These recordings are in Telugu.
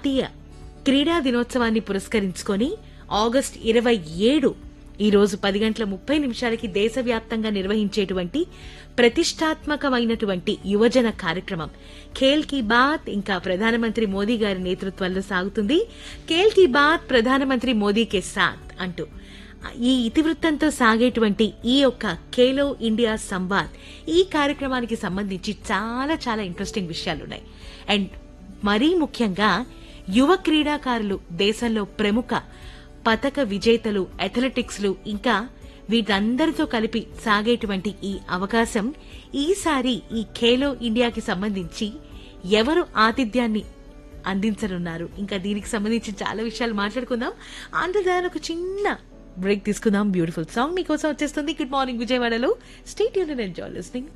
జాతీయ క్రీడా దినోత్సవాన్ని పురస్కరించుకొని ఆగస్ట్ ఇరవై ఏడు ఈ రోజు పది గంటల ముప్పై నిమిషాలకి దేశవ్యాప్తంగా నిర్వహించేటువంటి ప్రతిష్టాత్మకమైనటువంటి యువజన కార్యక్రమం ఖేల్ కీ బాత్ ఇంకా ప్రధానమంత్రి మోదీ గారి నేతృత్వంలో సాగుతుంది ఖేల్ కీ బాత్ ప్రధానమంత్రి మోదీ కే సాత్ అంటూ ఈ ఇతివృత్తంతో సాగేటువంటి ఈ యొక్క ఖేలో ఇండియా సంవాద్ ఈ కార్యక్రమానికి సంబంధించి చాలా చాలా ఇంట్రెస్టింగ్ విషయాలున్నాయి అండ్ మరీ ముఖ్యంగా యువ క్రీడాకారులు దేశంలో ప్రముఖ పతక విజేతలు అథ్లెటిక్స్లు ఇంకా వీటందరితో కలిపి సాగేటువంటి ఈ అవకాశం ఈసారి ఈ ఖేలో ఇండియాకి సంబంధించి ఎవరు ఆతిథ్యాన్ని అందించనున్నారు ఇంకా దీనికి సంబంధించి చాలా విషయాలు మాట్లాడుకుందాం అందులో ఒక చిన్న బ్రేక్ తీసుకుందాం బ్యూటిఫుల్ సాంగ్ మీకోసం వచ్చేస్తుంది గుడ్ మార్నింగ్ విజయవాడలో స్టేట్ యూనియన్ ఎంజాయ్ లిస్నింగ్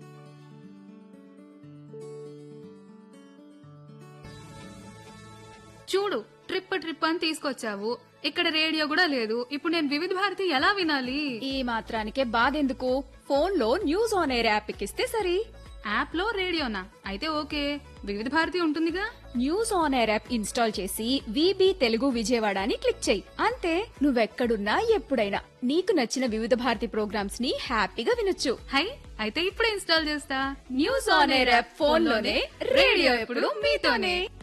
చూడు ట్రిప్ ట్రిప్ అని తీసుకొచ్చావు ఇక్కడ రేడియో కూడా లేదు ఇప్పుడు నేను వివిధ భారతి ఎలా వినాలి ఈ మాత్రానికే బాధెందుకు ఫోన్ లో న్యూస్ ఆన్ ఎయిర్ యాప్ ఎక్కిస్తే సరి యాప్ లో రేడియోనా అయితే ఓకే వివిధ భారతి ఉంటుందిగా news on air app install చేసి విబి తెలుగు విజయవాడ అని క్లిక్ చేయి అంతే నువ్వెక్కడున్నా ఎప్పుడైనా నీకు నచ్చిన వివిధ భారతి ప్రోగ్రామ్స్ ని హ్యాపీగా వినొచ్చు హై అయితే ఇప్పుడే ఇన్స్టాల్ చేస్తా news on air app phone లోనే రేడియో ఎప్పుడు మీతోనే